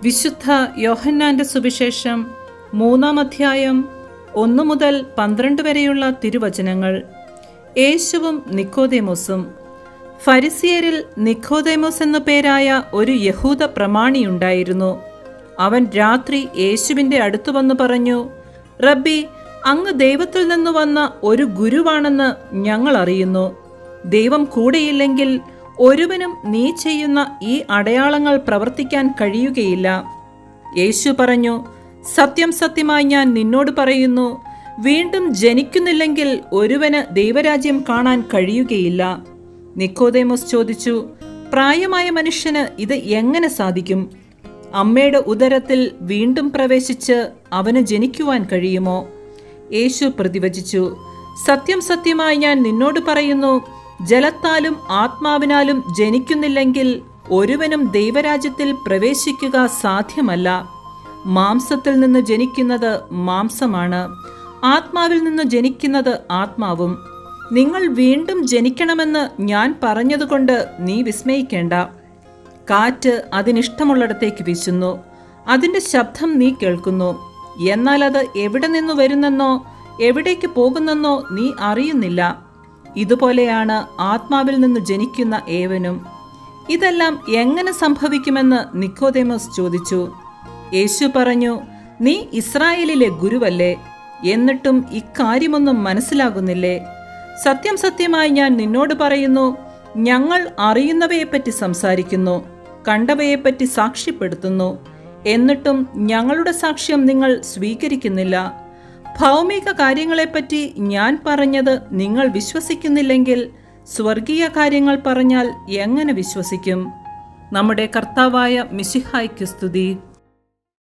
വിശുദ്ധ യോഹന്നാന്റെ സുവിശേഷം മൂന്നാം അധ്യായം ഒന്നു മുതൽ പന്ത്രണ്ട് വരെയുള്ള തിരുവചനങ്ങൾ യേശുവും നിക്കോദേമോസും ഫരിസിയരിൽ നിക്കോദേമോസ് എന്നു പേരായ ഒരു യഹൂദ പ്രമാണിയുണ്ടായിരുന്നു അവൻ രാത്രി യേശുവിൻ്റെ അടുത്തു വന്നു പറഞ്ഞു റബ്ബി അങ്ങ് ദൈവത്തിൽ നിന്ന് വന്ന ഒരു ഗുരുവാണെന്ന് ഞങ്ങൾ അറിയുന്നു ദൈവം കൂടെയില്ലെങ്കിൽ ഒരുവനും നീ ചെയ്യുന്ന ഈ അടയാളങ്ങൾ പ്രവർത്തിക്കാൻ കഴിയുകയില്ല യേശു പറഞ്ഞു സത്യം സത്യമായി ഞാൻ നിന്നോട് പറയുന്നു വീണ്ടും ജനിക്കുന്നില്ലെങ്കിൽ ഒരുവന് ദൈവരാജ്യം കാണാൻ കഴിയുകയില്ല നിക്കോദേമോസ് ചോദിച്ചു പ്രായമായ മനുഷ്യന് ഇത് എങ്ങനെ സാധിക്കും അമ്മയുടെ ഉദരത്തിൽ വീണ്ടും പ്രവേശിച്ച് അവന് ജനിക്കുവാൻ കഴിയുമോ യേശു പ്രതിവചിച്ചു സത്യം സത്യമായി ഞാൻ നിന്നോട് പറയുന്നു ജലത്താലും ആത്മാവിനാലും ജനിക്കുന്നില്ലെങ്കിൽ ഒരുവനും ദൈവരാജ്യത്തിൽ പ്രവേശിക്കുക സാധ്യമല്ല മാംസത്തിൽ നിന്ന് ജനിക്കുന്നത് മാംസമാണ് ആത്മാവിൽ നിന്ന് ജനിക്കുന്നത് ആത്മാവും നിങ്ങൾ വീണ്ടും ജനിക്കണമെന്ന് ഞാൻ പറഞ്ഞതുകൊണ്ട് നീ വിസ്മയിക്കേണ്ട കാറ്റ് അതിനിഷ്ടമുള്ളിടത്തേക്ക് വീശുന്നു അതിൻ്റെ ശബ്ദം നീ കേൾക്കുന്നു എന്നാൽ അത് എവിടെ നിന്ന് വരുന്നെന്നോ എവിടേക്ക് പോകുന്നെന്നോ നീ അറിയുന്നില്ല ഇതുപോലെയാണ് ആത്മാവിൽ നിന്ന് ജനിക്കുന്ന ഏവനും ഇതെല്ലാം എങ്ങനെ സംഭവിക്കുമെന്ന് നിക്കോദേമോസ് ചോദിച്ചു യേശു പറഞ്ഞു നീ ഇസ്രായേലിലെ ഗുരുവല്ലേ എന്നിട്ടും ഇക്കാര്യമൊന്നും മനസ്സിലാകുന്നില്ലേ സത്യം സത്യമായി ഞാൻ നിന്നോട് പറയുന്നു ഞങ്ങൾ അറിയുന്നവയെപ്പറ്റി സംസാരിക്കുന്നു കണ്ടവയെപ്പറ്റി സാക്ഷ്യപ്പെടുത്തുന്നു എന്നിട്ടും ഞങ്ങളുടെ സാക്ഷ്യം നിങ്ങൾ സ്വീകരിക്കുന്നില്ല ഭൗമിക കാര്യങ്ങളെപ്പറ്റി ഞാൻ പറഞ്ഞത് നിങ്ങൾ വിശ്വസിക്കുന്നില്ലെങ്കിൽ സ്വർഗീയ കാര്യങ്ങൾ പറഞ്ഞാൽ എങ്ങനെ വിശ്വസിക്കും നമ്മുടെ കർത്താവായ മിശിഹായ്ക്ക് സ്തുതി